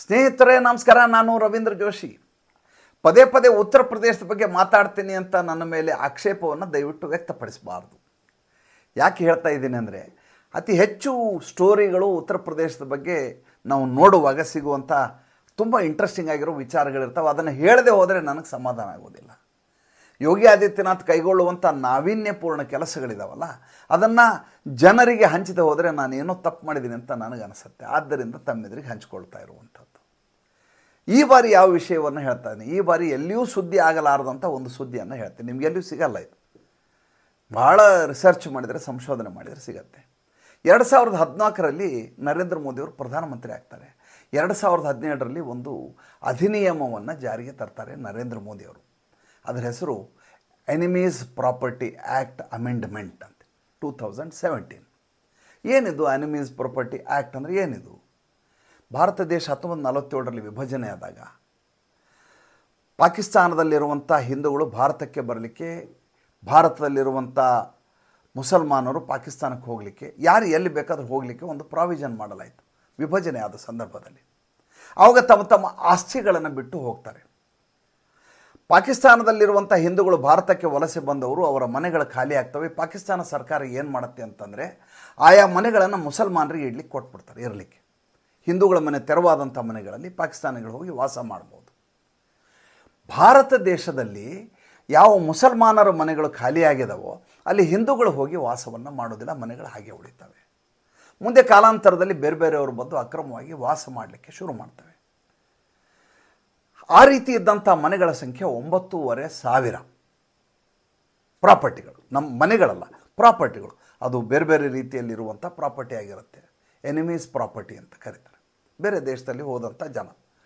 ಸ್ನೇಹಿತರೇ ನಮಸ್ಕಾರ ನಾನು ರವೀಂದ್ರ ಜೋಶಿ ಪದೇ ಪದೇ ಉತ್ತರ ಪ್ರದೇಶದ ಬಗ್ಗೆ ಮಾತಾಡ್ತೀನಿ ಅಂತ ನನ್ನ ಮೇಲೆ ಆಕ್ಷೇಪವನ್ನು ದಯವಿಟ್ಟು ವ್ಯಕ್ತಪಡಿಸಬಾರ್ದು ಯಾಕೆ ಹೇಳ್ತಾ ಇದ್ದೀನಿ ಅಂದರೆ ಅತಿ ಹೆಚ್ಚು ಸ್ಟೋರಿಗಳು ಉತ್ತರ ಪ್ರದೇಶದ ಬಗ್ಗೆ ನಾವು ನೋಡುವಾಗ ಸಿಗುವಂಥ ತುಂಬ ಇಂಟ್ರೆಸ್ಟಿಂಗ್ ಆಗಿರೋ ವಿಚಾರಗಳಿರ್ತಾವೆ ಅದನ್ನು ಹೇಳದೆ ಹೋದರೆ ನನಗೆ ಸಮಾಧಾನ ಆಗೋದಿಲ್ಲ ಯೋಗಿ ಆದಿತ್ಯನಾಥ್ ಕೈಗೊಳ್ಳುವಂಥ ನಾವೀನ್ಯಪೂರ್ಣ ಕೆಲಸಗಳಿದಾವಲ್ಲ ಅದನ್ನು ಜನರಿಗೆ ಹಂಚದೆ ಹೋದರೆ ನಾನೇನೋ ತಪ್ಪು ಮಾಡಿದ್ದೀನಿ ಅಂತ ನನಗೆ ಅನಿಸುತ್ತೆ ಆದ್ದರಿಂದ ತಮ್ಮೆದುರಿಗೆ ಹಂಚಿಕೊಳ್ತಾ ಇರುವಂಥದ್ದು ಈ ಬಾರಿ ಯಾವ ವಿಷಯವನ್ನು ಹೇಳ್ತಾ ಇದ್ದೀನಿ ಈ ಬಾರಿ ಎಲ್ಲಿಯೂ ಸುದ್ದಿ ಆಗಲಾರದಂಥ ಒಂದು ಸುದ್ದಿಯನ್ನು ಹೇಳ್ತೀನಿ ನಿಮ್ಗೆ ಎಲ್ಲಿಯೂ ಸಿಗಲ್ಲ ಇದು ಭಾಳ ರಿಸರ್ಚ್ ಮಾಡಿದರೆ ಸಂಶೋಧನೆ ಮಾಡಿದರೆ ಸಿಗತ್ತೆ ಎರಡು ಸಾವಿರದ ಹದಿನಾಲ್ಕರಲ್ಲಿ ನರೇಂದ್ರ ಮೋದಿಯವರು ಪ್ರಧಾನಮಂತ್ರಿ ಆಗ್ತಾರೆ ಎರಡು ಸಾವಿರದ ಹದಿನೇಳರಲ್ಲಿ ಒಂದು ಅಧಿನಿಯಮವನ್ನು ಜಾರಿಗೆ ತರ್ತಾರೆ ನರೇಂದ್ರ ಮೋದಿಯವರು ಅದರ ಹೆಸರು ಎನಿಮೀಸ್ ಪ್ರಾಪರ್ಟಿ ಆ್ಯಕ್ಟ್ ಅಮೆಂಡ್ಮೆಂಟ್ ಅಂತ ಟೂ ತೌಸಂಡ್ ಸೆವೆಂಟೀನ್ ಏನಿದು ಎನಿಮೀಸ್ ಪ್ರಾಪರ್ಟಿ ಆ್ಯಕ್ಟ್ ಅಂದರೆ ಏನಿದು ಭಾರತ ದೇಶ ಹತ್ತೊಂಬತ್ತು ನಲವತ್ತೇಳರಲ್ಲಿ ವಿಭಜನೆ ಆದಾಗ ಪಾಕಿಸ್ತಾನದಲ್ಲಿರುವಂಥ ಹಿಂದೂಗಳು ಭಾರತಕ್ಕೆ ಬರಲಿಕ್ಕೆ ಭಾರತದಲ್ಲಿರುವಂಥ ಮುಸಲ್ಮಾನರು ಪಾಕಿಸ್ತಾನಕ್ಕೆ ಹೋಗಲಿಕ್ಕೆ ಯಾರು ಎಲ್ಲಿ ಬೇಕಾದರೂ ಹೋಗಲಿಕ್ಕೆ ಒಂದು ಪ್ರಾವಿಷನ್ ಮಾಡಲಾಯಿತು ವಿಭಜನೆ ಆದ ಸಂದರ್ಭದಲ್ಲಿ ಆವಾಗ ತಮ್ಮ ತಮ್ಮ ಆಸ್ತಿಗಳನ್ನು ಬಿಟ್ಟು ಹೋಗ್ತಾರೆ ಪಾಕಿಸ್ತಾನದಲ್ಲಿರುವಂಥ ಹಿಂದೂಗಳು ಭಾರತಕ್ಕೆ ವಲಸೆ ಬಂದವರು ಅವರ ಮನೆಗಳು ಖಾಲಿ ಆಗ್ತವೆ ಪಾಕಿಸ್ತಾನ ಸರ್ಕಾರ ಏನು ಮಾಡುತ್ತೆ ಅಂತಂದರೆ ಆಯಾ ಮನೆಗಳನ್ನು ಮುಸಲ್ಮಾನರಿಗೆ ಇಡ್ಲಿಕ್ಕೆ ಕೊಟ್ಬಿಡ್ತಾರೆ ಇರಲಿಕ್ಕೆ ಹಿಂದೂಗಳ ಮನೆ ತೆರವಾದಂಥ ಮನೆಗಳಲ್ಲಿ ಪಾಕಿಸ್ತಾನಿಗಳು ಹೋಗಿ ವಾಸ ಮಾಡ್ಬೋದು ಭಾರತ ದೇಶದಲ್ಲಿ ಯಾವ ಮುಸಲ್ಮಾನರ ಮನೆಗಳು ಖಾಲಿಯಾಗಿದಾವೋ ಅಲ್ಲಿ ಹಿಂದೂಗಳು ಹೋಗಿ ವಾಸವನ್ನು ಮಾಡೋದಿಲ್ಲ ಮನೆಗಳು ಹಾಗೆ ಉಳಿತವೆ ಮುಂದೆ ಕಾಲಾಂತರದಲ್ಲಿ ಬೇರೆ ಬೇರೆಯವರು ಬಂದು ಅಕ್ರಮವಾಗಿ ವಾಸ ಮಾಡಲಿಕ್ಕೆ ಶುರು ಮಾಡ್ತವೆ ಆ ರೀತಿ ಇದ್ದಂಥ ಮನೆಗಳ ಸಂಖ್ಯೆ ಒಂಬತ್ತೂವರೆ ಸಾವಿರ ಪ್ರಾಪರ್ಟಿಗಳು ನಮ್ಮ ಮನೆಗಳಲ್ಲ ಪ್ರಾಪರ್ಟಿಗಳು ಅದು ಬೇರೆ ಬೇರೆ ರೀತಿಯಲ್ಲಿರುವಂಥ ಪ್ರಾಪರ್ಟಿ ಆಗಿರುತ್ತೆ ಎನಿಮೀಸ್ ಪ್ರಾಪರ್ಟಿ ಅಂತ ಕರೀತಾರೆ ಬೇರೆ ದೇಶದಲ್ಲಿ ಹೋದಂಥ ಜನ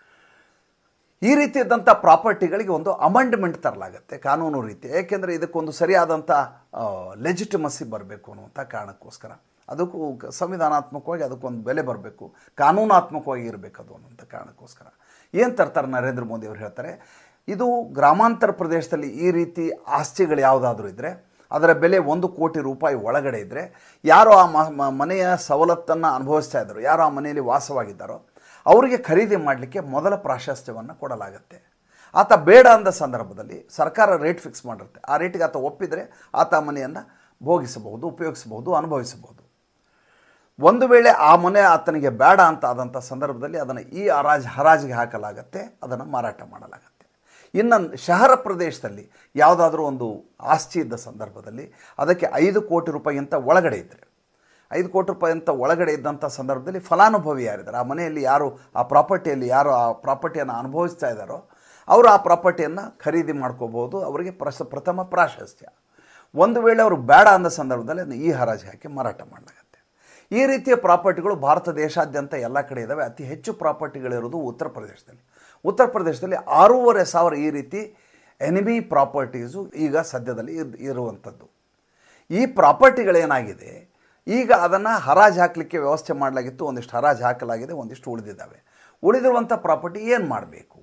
ಈ ರೀತಿ ಇದ್ದಂಥ ಪ್ರಾಪರ್ಟಿಗಳಿಗೆ ಒಂದು ಅಮೆಂಡ್ಮೆಂಟ್ ತರಲಾಗುತ್ತೆ ಕಾನೂನು ರೀತಿ ಏಕೆಂದರೆ ಇದಕ್ಕೊಂದು ಸರಿಯಾದಂಥ ಲೆಜಿಟಿಮಸಿ ಬರಬೇಕು ಅನ್ನುವಂಥ ಕಾರಣಕ್ಕೋಸ್ಕರ ಅದಕ್ಕೂ ಕ- ಸಂವಿಧಾನಾತ್ಮಕವಾಗಿ ಅದಕ್ಕೊಂದು ಬೆಲೆ ಬರಬೇಕು ಕಾನೂನಾತ್ಮಕವಾಗಿ ಇರಬೇಕು ಅದು ಅನ್ನೋಂಥ ಕಾರಣಕ್ಕೋಸ್ಕರ ಏನು ತರ್ತಾರೆ ನರೇಂದ್ರ ಮೋದಿ ಅವರು ಹೇಳ್ತಾರೆ ಇದು ಗ್ರಾಮಾಂತರ ಪ್ರದೇಶದಲ್ಲಿ ಈ ರೀತಿ ಆಸ್ತಿಗಳು ಯಾವುದಾದ್ರೂ ಇದ್ದರೆ ಅದರ ಬೆಲೆ ಒಂದು ಕೋಟಿ ರೂಪಾಯಿ ಒಳಗಡೆ ಇದ್ದರೆ ಯಾರು ಆ ಮ- ಮ- ಮನೆಯ ಸವಲತ್ತನ್ನು ಅನುಭವಿಸ್ತಾ ಇದ್ದಾರೋ ಯಾರು ಆ ಮನೆಯಲ್ಲಿ ವಾಸವಾಗಿದ್ದಾರೋ ಅವರಿಗೆ ಖರೀದಿ ಮಾಡಲಿಕ್ಕೆ ಮೊದಲ ಪ್ರಾಶಸ್ತ್ಯವನ್ನು ಕೊಡಲಾಗುತ್ತೆ ಆತ ಬೇಡ ಅಂದ ಸಂದರ್ಭದಲ್ಲಿ ಸರ್ಕಾರ ರೇಟ್ ಫಿಕ್ಸ್ ಮಾಡಿರುತ್ತೆ ಆ ರೇಟಿಗೆ ಆತ ಒಪ್ಪಿದರೆ ಆತ ಆ ಮನೆಯನ್ನು ಭೋಗಿಸಬಹುದು ಉಪಯೋಗಿಸಬಹುದು ಅನುಭವಿಸಬಹುದು ಒಂದು ವೇಳೆ ಆ ಮನೆ ಆತನಿಗೆ ಬೇಡ ಅಂತ ಆದಂಥ ಸಂದರ್ಭದಲ್ಲಿ ಅದನ್ನು ಈ ಹರಾಜು ಹರಾಜಿಗೆ ಹಾಕಲಾಗತ್ತೆ ಅದನ್ನು ಮಾರಾಟ ಮಾಡಲಾಗತ್ತೆ ಇನ್ನು ಶಹರ ಪ್ರದೇಶದಲ್ಲಿ ಯಾವುದಾದ್ರೂ ಒಂದು ಆಸ್ತಿ ಇದ್ದ ಸಂದರ್ಭದಲ್ಲಿ ಅದಕ್ಕೆ ಐದು ಕೋಟಿ ರೂಪಾಯಿಗಿಂತ ಒಳಗಡೆ ಇದ್ದರೆ ಐದು ಕೋಟಿ ರೂಪಾಯಿಗಿಂತ ಒಳಗಡೆ ಇದ್ದಂಥ ಸಂದರ್ಭದಲ್ಲಿ ಫಲಾನುಭವಿ ಯಾರಿದ್ದಾರೆ ಆ ಮನೆಯಲ್ಲಿ ಯಾರು ಆ ಪ್ರಾಪರ್ಟಿಯಲ್ಲಿ ಯಾರು ಆ ಪ್ರಾಪರ್ಟಿಯನ್ನು ಅನುಭವಿಸ್ತಾ ಇದ್ದಾರೋ ಅವರು ಆ ಪ್ರಾಪರ್ಟಿಯನ್ನು ಖರೀದಿ ಮಾಡ್ಕೋಬೋದು ಅವರಿಗೆ ಪ್ರಸ ಪ್ರಥಮ ಪ್ರಾಶಸ್ತ್ಯ ಒಂದು ವೇಳೆ ಅವರು ಬೇಡ ಅಂದ ಸಂದರ್ಭದಲ್ಲಿ ಅದನ್ನ ಈ ಹರಾಜು ಹಾಕಿ ಮಾರಾಟ ಮಾಡಲಾಗತ್ತೆ ಈ ರೀತಿಯ ಪ್ರಾಪರ್ಟಿಗಳು ಭಾರತ ದೇಶಾದ್ಯಂತ ಎಲ್ಲ ಕಡೆ ಇದ್ದಾವೆ ಅತಿ ಹೆಚ್ಚು ಪ್ರಾಪರ್ಟಿಗಳಿರೋದು ಉತ್ತರ ಪ್ರದೇಶದಲ್ಲಿ ಉತ್ತರ ಪ್ರದೇಶದಲ್ಲಿ ಆರೂವರೆ ಸಾವಿರ ಈ ರೀತಿ ಎನಿಮಿ ಪ್ರಾಪರ್ಟೀಸು ಈಗ ಸದ್ಯದಲ್ಲಿ ಇದ್- ಇರುವಂಥದ್ದು ಈ ಪ್ರಾಪರ್ಟಿಗಳೇನಾಗಿದೆ ಈಗ ಅದನ್ನು ಹರಾಜು ಹಾಕಲಿಕ್ಕೆ ವ್ಯವಸ್ಥೆ ಮಾಡಲಾಗಿತ್ತು ಒಂದಿಷ್ಟು ಹರಾಜು ಹಾಕಲಾಗಿದೆ ಒಂದಿಷ್ಟು ಉಳಿದಿದ್ದಾವೆ ಉಳಿದಿರುವಂಥ ಪ್ರಾಪರ್ಟಿ ಏನು ಮಾಡಬೇಕು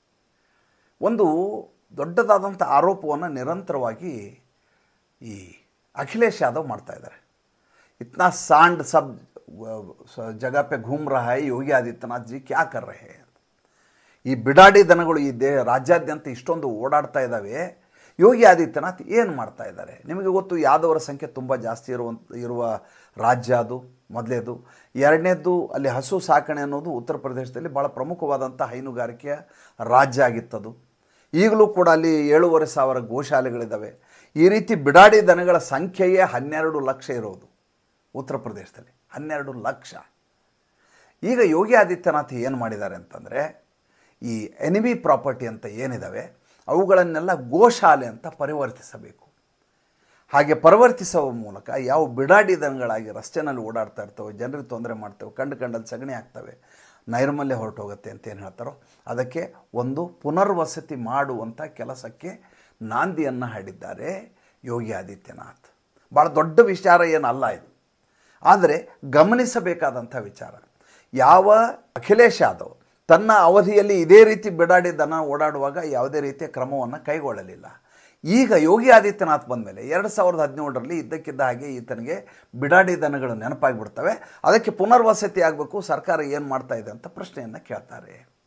ಒಂದು ದೊಡ್ಡದಾದಂಥ ಆರೋಪವನ್ನು ನಿರಂತರವಾಗಿ ಈ ಅಖಿಲೇಶ್ ಯಾದವ್ ಮಾಡ್ತಾ ಇದ್ದಾರೆ इतना सांड सब अ, जगह पे घूम रहा है योगी आदित्यनाथ जी क्या कर रहे हैं ಈ ಬಿಡಾಡಿ ದನಗಳು ಈ ದೇ ರಾಜ್ಯಾದ್ಯಂತ ಇಷ್ಟೊಂದು ಓಡಾಡ್ತಾ ಇದ್ದಾವೆ ಯೋಗಿ ಆದಿತ್ಯನಾಥ್ ಏನು ಮಾಡ್ತಾ ಇದ್ದಾರೆ ನಿಮಗೆ ಗೊತ್ತು ಯಾದವರ ಸಂಖ್ಯೆ ತುಂಬ ಜಾಸ್ತಿ ಇರುವಂಥ ಇರುವ ರಾಜ್ಯ ಅದು ಮೊದಲೇದು ಎರಡನೇದ್ದು ಅಲ್ಲಿ ಹಸು ಸಾಕಣೆ ಅನ್ನೋದು ಉತ್ತರ ಪ್ರದೇಶದಲ್ಲಿ ಭಾಳ ಪ್ರಮುಖವಾದಂಥ ಹೈನುಗಾರಿಕೆಯ ರಾಜ್ಯ ಆಗಿತ್ತದು ಈಗಲೂ ಕೂಡ ಅಲ್ಲಿ ಏಳೂವರೆ ಸಾವಿರ ಗೋಶಾಲೆಗಳಿದ್ದಾವೆ ಈ ರೀತಿ ಬಿಡಾಡಿ ದನಗಳ ಸಂಖ್ಯೆಯೇ ಹನ್ನೆರಡು ಲಕ್ಷ ಇರೋದು ಉತ್ತರ ಪ್ರದೇಶದಲ್ಲಿ ಹನ್ನೆರಡು ಲಕ್ಷ ಈಗ ಯೋಗಿ ಆದಿತ್ಯನಾಥ್ ಏನು ಮಾಡಿದ್ದಾರೆ ಅಂತಂದರೆ ಈ ಎನಿಮಿ ಪ್ರಾಪರ್ಟಿ ಅಂತ ಏನಿದ್ದಾವೆ ಅವುಗಳನ್ನೆಲ್ಲ ಗೋಶಾಲೆ ಅಂತ ಪರಿವರ್ತಿಸಬೇಕು ಹಾಗೆ ಪರಿವರ್ತಿಸುವ ಮೂಲಕ ಯಾವ ಬಿಡಾಡಿ ದನಗಳಾಗಿ ರಸ್ತೆನಲ್ಲಿ ಓಡಾಡ್ತಾ ಇರ್ತವೆ ಜನರಿಗೆ ತೊಂದರೆ ಮಾಡ್ತವೆ ಕಂಡು ಕಂಡಲ್ಲಿ ಸಗಣಿ ಆಗ್ತವೆ ನೈರ್ಮಲ್ಯ ಹೊರಟೋಗುತ್ತೆ ಅಂತ ಏನು ಹೇಳ್ತಾರೋ ಅದಕ್ಕೆ ಒಂದು ಪುನರ್ವಸತಿ ಮಾಡುವಂಥ ಕೆಲಸಕ್ಕೆ ನಾಂದಿಯನ್ನು ಹಾಡಿದ್ದಾರೆ ಯೋಗಿ ಆದಿತ್ಯನಾಥ್ ಭಾಳ ದೊಡ್ಡ ವಿಚಾರ ಏನಲ್ಲ ಇದು ಆದರೆ ಗಮನಿಸಬೇಕಾದಂಥ ವಿಚಾರ ಯಾವ ಅಖಿಲೇಶ್ ಯಾದವ್ ತನ್ನ ಅವಧಿಯಲ್ಲಿ ಇದೇ ರೀತಿ ಬಿಡಾಡಿ ದನ ಓಡಾಡುವಾಗ ಯಾವುದೇ ರೀತಿಯ ಕ್ರಮವನ್ನು ಕೈಗೊಳ್ಳಲಿಲ್ಲ ಈಗ ಯೋಗಿ ಆದಿತ್ಯನಾಥ್ ಬಂದ ಮೇಲೆ ಎರಡು ಸಾವಿರದ ಹದಿನೇಳರಲ್ಲಿ ಇದ್ದಕ್ಕಿದ್ದ ಹಾಗೆ ಈತನಿಗೆ ಬಿಡಾಡಿ ದನಗಳು ನೆನಪಾಗಿಬಿಡ್ತವೆ ಅದಕ್ಕೆ ಪುನರ್ವಸತಿ ಆಗಬೇಕು ಸರ್ಕಾರ ಏನು ಮಾಡ್ತಾ ಇದೆ ಅಂತ ಪ್ರಶ್ನೆಯನ್ನು ಕೇಳ್ತಾರೆ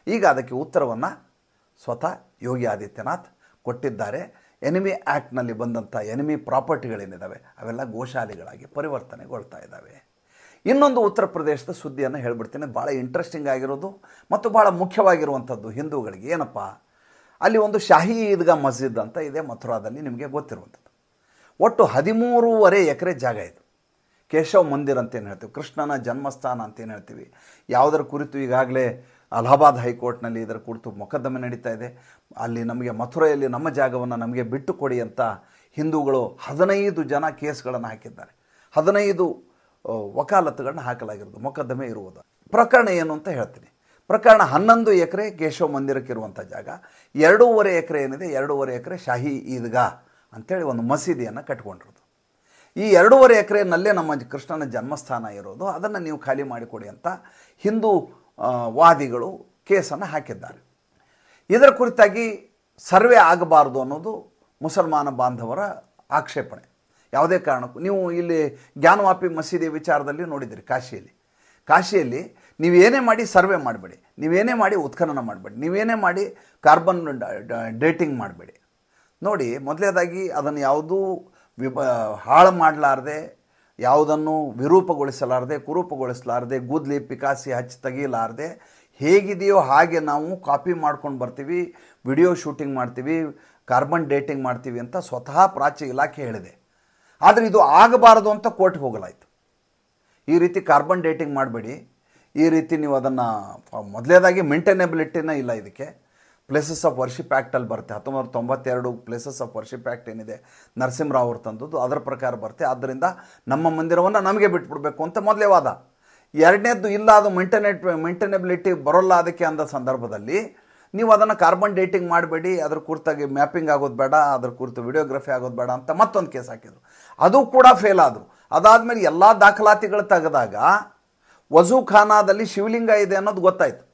ಈಗ ಅದಕ್ಕೆ ಉತ್ತರವನ್ನು ಸ್ವತಃ ಯೋಗಿ ಆದಿತ್ಯನಾಥ್ ಕೊಟ್ಟಿದ್ದಾರೆ ಎನಿಮಿ ಆ್ಯಕ್ಟ್ನಲ್ಲಿ ಬಂದಂಥ ಎನಿಮಿ ಪ್ರಾಪರ್ಟಿಗಳೇನಿದ್ದಾವೆ ಅವೆಲ್ಲ ಗೋಶಾಲೆಗಳಾಗಿ ಪರಿವರ್ತನೆಗೊಳ್ತಾ ಇದ್ದಾವೆ ಇನ್ನೊಂದು ಉತ್ತರ ಪ್ರದೇಶದ ಸುದ್ದಿಯನ್ನು ಹೇಳ್ಬಿಡ್ತೀನಿ ಭಾಳ ಇಂಟ್ರೆಸ್ಟಿಂಗ್ ಆಗಿರೋದು ಮತ್ತು ಭಾಳ ಮುಖ್ಯವಾಗಿರುವಂಥದ್ದು ಹಿಂದೂಗಳಿಗೆ ಏನಪ್ಪ ಅಲ್ಲಿ ಒಂದು ಶಾಹಿ ಈದ್ಗಾ ಮಸ್ಜಿದ್ ಅಂತ ಇದೆ ಮಥುರಾದಲ್ಲಿ ನಿಮಗೆ ಗೊತ್ತಿರುವಂಥದ್ದು ಒಟ್ಟು ಹದಿಮೂರುವರೆ ಎಕರೆ ಜಾಗ ಇದು ಕೇಶವ್ ಮಂದಿರ್ ಅಂತ ಏನು ಹೇಳ್ತೀವಿ ಕೃಷ್ಣನ ಜನ್ಮಸ್ಥಾನ ಅಂತ ಏನು ಹೇಳ್ತೀವಿ ಯಾವುದರ ಕುರಿತು ಈಗಾಗಲೇ ಅಲಹಾಬಾದ್ ಹೈಕೋರ್ಟ್ನಲ್ಲಿ ಇದರ ಕುರಿತು ಮೊಕದ್ದಮೆ ನಡೀತಾ ಇದೆ ಅಲ್ಲಿ ನಮಗೆ ಮಥುರೆಯಲ್ಲಿ ನಮ್ಮ ಜಾಗವನ್ನು ನಮಗೆ ಬಿಟ್ಟು ಕೊಡಿ ಅಂತ ಹಿಂದೂಗಳು ಹದಿನೈದು ಜನ ಕೇಸ್ಗಳನ್ನು ಹಾಕಿದ್ದಾರೆ ಹದಿನೈದು ಆ, ವಕಾಲತ್ತುಗಳನ್ನ ಹಾಕಲಾಗಿರೋದು ಮೊಕದ್ದಮೆ ಇರುವುದು ಪ್ರಕರಣ ಏನು ಅಂತ ಹೇಳ್ತೀನಿ ಪ್ರಕರಣ ಹನ್ನೊಂದು ಎಕರೆ ಕೇಶವ ಮಂದಿರಕ್ಕಿರುವಂಥ ಜಾಗ ಎರಡೂವರೆ ಎಕರೆ ಏನಿದೆ ಎರಡೂವರೆ ಎಕರೆ ಶಾಹಿ ಈದ್ಗಾ ಅಂತೇಳಿ ಒಂದು ಮಸೀದಿಯನ್ನು ಕಟ್ಕೊಂಡಿರೋದು ಈ ಎರಡೂವರೆ ಎಕರೆನಲ್ಲೇ ನಮ್ಮ ಕೃಷ್ಣನ ಜನ್ಮಸ್ಥಾನ ಇರೋದು ಅದನ್ನು ನೀವು ಖಾಲಿ ಮಾಡಿಕೊಡಿ ಅಂತ ಹಿಂದೂ ಆ, ವಾದಿಗಳು ಕೇಸನ್ನು ಹಾಕಿದ್ದಾರೆ ಇದರ ಕುರಿತಾಗಿ ಸರ್ವೆ ಆಗಬಾರ್ದು ಅನ್ನೋದು ಮುಸಲ್ಮಾನ ಬಾಂಧವರ ಆಕ್ಷೇಪಣೆ ಯಾವುದೇ ಕಾರಣಕ್ಕೂ ನೀವು ಇಲ್ಲಿ ಜ್ಞಾನವಾಪಿ ಮಸೀದಿ ವಿಚಾರದಲ್ಲಿ ನೋಡಿದಿರಿ ಕಾಶಿಯಲ್ಲಿ ಕಾಶಿಯಲ್ಲಿ ನೀವೇನೇ ಮಾಡಿ ಸರ್ವೆ ಮಾಡಬೇಡಿ ನೀವೇನೇ ಮಾಡಿ ಉತ್ಖನನ ಮಾಡಬೇಡಿ ನೀವೇನೇ ಮಾಡಿ ಕಾರ್ಬನ್ ಡೇಟಿಂಗ್ ಮಾಡಬೇಡಿ ನೋಡಿ ಮೊದಲನೇದಾಗಿ ಅದನ್ನು ಯಾವುದೂ ವಿಭ ಹಾಳು ಮಾಡಲಾರ್ದೆ ಯಾವುದನ್ನು ವಿರೂಪಗೊಳಿಸಲಾರದೆ ಕುರೂಪಗೊಳಿಸಲಾರದೆ ಗೂದ್ಲಿ ಪಿಕಾಸಿ ಹಚ್ಚಿ ತೆಗೀಲಾರದೆ ಹೇಗಿದೆಯೋ ಹಾಗೆ ನಾವು ಕಾಪಿ ಮಾಡ್ಕೊಂಡು ಬರ್ತೀವಿ ವಿಡಿಯೋ ಶೂಟಿಂಗ್ ಮಾಡ್ತೀವಿ ಕಾರ್ಬನ್ ಡೇಟಿಂಗ್ ಮಾಡ್ತೀವಿ ಅಂತ ಸ್ವತಃ ಪ್ರಾಚ್ಯ ಇಲಾಖೆ ಹೇಳಿದೆ ಆದರೆ ಇದು ಆಗಬಾರದು ಅಂತ ಕೋರ್ಟ್ಗೆ ಹೋಗಲಾಯಿತು ಈ ರೀತಿ ಕಾರ್ಬನ್ ಡೇಟಿಂಗ್ ಮಾಡಬೇಡಿ ಈ ರೀತಿ ನೀವು ಅದನ್ನು ಮೊದಲೇದಾಗಿ ಮೇಂಟೈನಬಿಲಿಟಿನ ಇಲ್ಲ ಇದಕ್ಕೆ ಪ್ಲೇಸಸ್ ಆಫ್ ವರ್ಷಿಪ್ ಆ್ಯಕ್ಟಲ್ಲಿ ಬರುತ್ತೆ ಹತ್ತೊಂಬತ್ತು ತೊಂಬತ್ತೆರಡು ಪ್ಲೇಸಸ್ ಆಫ್ ವರ್ಷಿಪ್ ಆ್ಯಕ್ಟ್ ಏನಿದೆ ನರಸಿಂಹರಾವ್ ಅವ್ರು ತಂದದ್ದು ಅದರ ಪ್ರಕಾರ ಬರುತ್ತೆ ಆದ್ದರಿಂದ ನಮ್ಮ ಮಂದಿರವನ್ನು ನಮಗೆ ಬಿಟ್ಬಿಡ್ಬೇಕು ಅಂತ ಮೊದಲೇ ವಾದ ಎರಡನೇದ್ದು ಇಲ್ಲ ಅದು ಮೇಂಟೈನೆಟ್ ಮೇಂಟೈನಬಿಲಿಟಿ ಬರೋಲ್ಲ ಅದಕ್ಕೆ ಅಂದ ಸಂದರ್ಭದಲ್ಲಿ ನೀವು ಅದನ್ನು ಕಾರ್ಬನ್ ಡೇಟಿಂಗ್ ಮಾಡಬೇಡಿ ಅದ್ರ ಕುರಿತಾಗಿ ಮ್ಯಾಪಿಂಗ್ ಆಗೋದು ಬೇಡ ಅದ್ರ ಕುರಿತು ವಿಡಿಯೋಗ್ರಫಿ ಆಗೋದು ಬೇಡ ಅಂತ ಮತ್ತೊಂದು ಕೇಸ್ ಹಾಕಿದ್ರು ಅದು ಕೂಡ ಫೇಲ್ ಆದರು ಅದಾದಮೇಲೆ ಎಲ್ಲ ದಾಖಲಾತಿಗಳು ತೆಗೆದಾಗ ವಜೂ ಖಾನಾದಲ್ಲಿ ಶಿವಲಿಂಗ ಇದೆ ಅನ್ನೋದು ಗೊತ್ತಾಯಿತು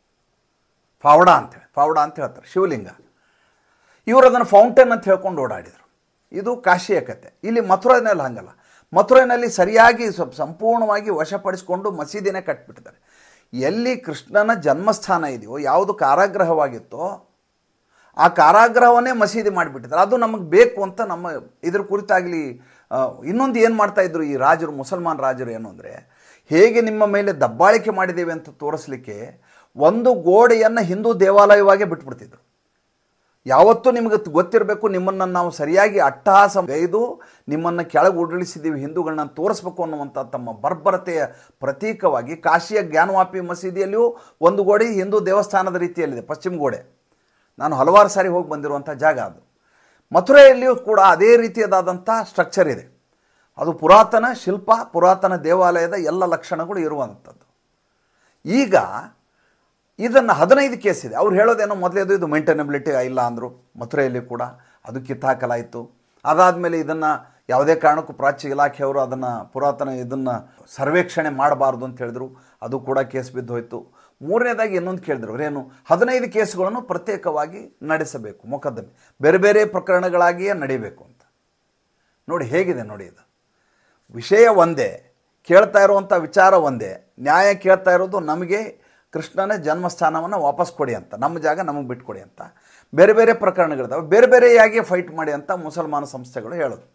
ಫಾವಡ ಅಂತೇಳಿ ಫಾವಡ ಅಂತ ಹೇಳ್ತಾರೆ ಶಿವಲಿಂಗ ಇವರು ಅದನ್ನು ಫೌಂಟೇನ್ ಅಂತ ಹೇಳ್ಕೊಂಡು ಓಡಾಡಿದರು ಇದು ಕಾಶಿಯ ಕತೆ ಇಲ್ಲಿ ಮಥುರೈನಲ್ಲಿ ಹಂಗಲ್ಲ ಮಥುರೈನಲ್ಲಿ ಸರಿಯಾಗಿ ಸ್ವಲ್ಪ ಸಂಪೂರ್ಣವಾಗಿ ವಶಪಡಿಸಿಕೊಂಡು ಮಸೀದಿನೇ ಕಟ್ಬಿಟ್ಟಿದ್ದಾರೆ ಎಲ್ಲಿ ಕೃಷ್ಣನ ಜನ್ಮಸ್ಥಾನ ಇದೆಯೋ ಯಾವುದು ಕಾರಾಗೃಹವಾಗಿತ್ತೋ ಆ ಕಾರಾಗೃಹವನ್ನೇ ಮಸೀದಿ ಮಾಡಿಬಿಟ್ಟಿದ್ದಾರೆ ಅದು ನಮಗೆ ಬೇಕು ಅಂತ ನಮ್ಮ ಇದ್ರ ಕುರಿತಾಗಲಿ ಇನ್ನೊಂದು ಏನು ಮಾಡ್ತಾಯಿದ್ರು ಈ ರಾಜರು ಮುಸಲ್ಮಾನ್ ರಾಜರು ಏನು ಅಂದರೆ ಹೇಗೆ ನಿಮ್ಮ ಮೇಲೆ ದಬ್ಬಾಳಿಕೆ ಮಾಡಿದ್ದೇವೆ ಅಂತ ತೋರಿಸ್ಲಿಕ್ಕೆ ಒಂದು ಗೋಡೆಯನ್ನು ಹಿಂದೂ ದೇವಾಲಯವಾಗೇ ಬಿಟ್ಬಿಡ್ತಿದ್ರು ಯಾವತ್ತೂ ನಿಮಗೆ ಗೊತ್ತಿರಬೇಕು ನಿಮ್ಮನ್ನು ನಾವು ಸರಿಯಾಗಿ ಅಟ್ಟಹಾಸ ಗೈದು ನಿಮ್ಮನ್ನು ಕೆಳಗೆ ಉರುಳಿಸಿದ್ದೀವಿ ಹಿಂದೂಗಳನ್ನ ತೋರಿಸ್ಬೇಕು ಅನ್ನುವಂಥ ತಮ್ಮ ಬರ್ಬರತೆಯ ಪ್ರತೀಕವಾಗಿ ಕಾಶಿಯ ಜ್ಞಾನವಾಪಿ ಮಸೀದಿಯಲ್ಲಿಯೂ ಒಂದು ಗೋಡೆ ಹಿಂದೂ ದೇವಸ್ಥಾನದ ರೀತಿಯಲ್ಲಿದೆ ಪಶ್ಚಿಮ ಗೋಡೆ ನಾನು ಹಲವಾರು ಸಾರಿ ಹೋಗಿ ಬಂದಿರುವಂಥ ಜಾಗ ಅದು ಮಥುರೆಯಲ್ಲಿಯೂ ಕೂಡ ಅದೇ ರೀತಿಯದಾದಂಥ ಸ್ಟ್ರಕ್ಚರ್ ಇದೆ ಅದು ಪುರಾತನ ಶಿಲ್ಪ ಪುರಾತನ ದೇವಾಲಯದ ಎಲ್ಲ ಲಕ್ಷಣಗಳು ಇರುವಂಥದ್ದು ಈಗ ಇದನ್ನು ಹದಿನೈದು ಕೇಸ್ ಇದೆ ಅವ್ರು ಹೇಳೋದೇನೋ ಮೊದಲೇದು ಇದು ಮೇಂಟೈನಬಿಲಿಟಿ ಇಲ್ಲ ಅಂದರು ಮಥುರೆಯಲ್ಲಿ ಕೂಡ ಅದು ಕಿತ್ತಾಕಲಾಯಿತು ಅದಾದಮೇಲೆ ಇದನ್ನು ಯಾವುದೇ ಕಾರಣಕ್ಕೂ ಪ್ರಾಚ್ಯ ಇಲಾಖೆಯವರು ಅದನ್ನು ಪುರಾತನ ಇದನ್ನು ಸರ್ವೇಕ್ಷಣೆ ಮಾಡಬಾರ್ದು ಅಂತ ಹೇಳಿದ್ರು ಅದು ಕೂಡ ಕೇಸ್ ಬಿದ್ದು ಹೋಯಿತು ಮೂರನೇದಾಗಿ ಇನ್ನೊಂದು ಕೇಳಿದ್ರು ಅವರೇನು ಹದಿನೈದು ಕೇಸುಗಳನ್ನು ಪ್ರತ್ಯೇಕವಾಗಿ ನಡೆಸಬೇಕು ಮೊಕದ್ದಮೆ ಬೇರೆ ಬೇರೆ ಪ್ರಕರಣಗಳಾಗಿಯೇ ನಡೀಬೇಕು ಅಂತ ನೋಡಿ ಹೇಗಿದೆ ನೋಡಿ ಇದು ವಿಷಯ ಒಂದೇ ಕೇಳ್ತಾ ಇರುವಂಥ ವಿಚಾರ ಒಂದೇ ನ್ಯಾಯ ಕೇಳ್ತಾ ಇರೋದು ನಮಗೆ ಕೃಷ್ಣನ ಜನ್ಮಸ್ಥಾನವನ್ನು ವಾಪಸ್ ಕೊಡಿ ಅಂತ ನಮ್ಮ ಜಾಗ ನಮಗೆ ಬಿಟ್ಕೊಡಿ ಅಂತ ಬೇರೆ ಬೇರೆ ಪ್ರಕರಣಗಳಿದ್ದಾವೆ ಬೇರೆ ಬೇರೆಯಾಗಿ ಫೈಟ್ ಮಾಡಿ ಅಂತ ಮುಸಲ್ಮಾನ ಸಂಸ್ಥೆಗಳು ಹೇಳೋದು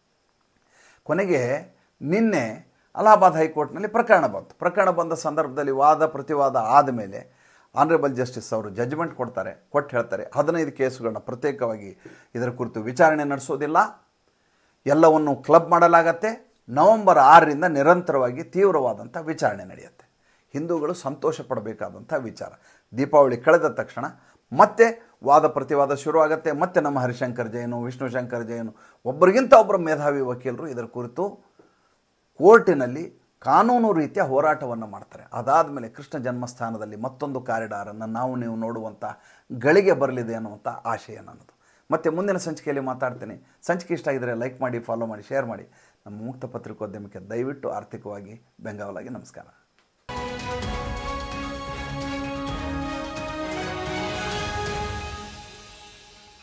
ಕೊನೆಗೆ ನಿನ್ನೆ ಅಲಹಾಬಾದ್ ಹೈಕೋರ್ಟ್ನಲ್ಲಿ ಪ್ರಕರಣ ಬಂತು ಪ್ರಕರಣ ಬಂದ ಸಂದರ್ಭದಲ್ಲಿ ವಾದ ಪ್ರತಿವಾದ ಆದಮೇಲೆ ಆನರೇಬಲ್ ಜಸ್ಟಿಸ್ ಅವರು ಜಡ್ಜ್ಮೆಂಟ್ ಕೊಡ್ತಾರೆ ಕೊಟ್ಟು ಹೇಳ್ತಾರೆ ಹದಿನೈದು ಕೇಸುಗಳನ್ನ ಪ್ರತ್ಯೇಕವಾಗಿ ಇದರ ಕುರಿತು ವಿಚಾರಣೆ ನಡೆಸೋದಿಲ್ಲ ಎಲ್ಲವನ್ನು ಕ್ಲಬ್ ಮಾಡಲಾಗತ್ತೆ ನವೆಂಬರ್ ಆರರಿಂದ ನಿರಂತರವಾಗಿ ತೀವ್ರವಾದಂಥ ವಿಚಾರಣೆ ನಡೆಯುತ್ತೆ ಹಿಂದೂಗಳು ಸಂತೋಷ ಪಡಬೇಕಾದಂಥ ವಿಚಾರ ದೀಪಾವಳಿ ಕಳೆದ ತಕ್ಷಣ ಮತ್ತೆ ವಾದ ಪ್ರತಿವಾದ ಶುರುವಾಗತ್ತೆ ಮತ್ತೆ ನಮ್ಮ ಹರಿಶಂಕರ್ ಜೈನು ವಿಷ್ಣು ಶಂಕರ್ ಜೈನು ಒಬ್ಬರಿಗಿಂತ ಒಬ್ಬರು ಮೇಧಾವಿ ವಕೀಲರು ಇದರ ಕುರಿತು ಕೋರ್ಟಿನಲ್ಲಿ ಕಾನೂನು ರೀತಿಯ ಹೋರಾಟವನ್ನು ಮಾಡ್ತಾರೆ ಅದಾದಮೇಲೆ ಕೃಷ್ಣ ಜನ್ಮಸ್ಥಾನದಲ್ಲಿ ಮತ್ತೊಂದು ಕಾರಿಡಾರನ್ನು ನಾವು ನೀವು ನೋಡುವಂಥ ಗಳಿಗೆ ಬರಲಿದೆ ಅನ್ನುವಂಥ ಆಶಯ ನನ್ನದು ಮತ್ತೆ ಮುಂದಿನ ಸಂಚಿಕೆಯಲ್ಲಿ ಮಾತಾಡ್ತೀನಿ ಸಂಚಿಕೆ ಇಷ್ಟ ಆಗಿದರೆ ಲೈಕ್ ಮಾಡಿ ಫಾಲೋ ಮಾಡಿ ಶೇರ್ ಮಾಡಿ ನಮ್ಮ ಮುಕ್ತ ಪತ್ರಿಕೋದ್ಯಮಕ್ಕೆ ದಯವಿಟ್ಟು ಆರ್ಥಿಕವಾಗಿ ಬೆಂಗಾವಲಾಗಿ ನಮಸ್ಕಾರ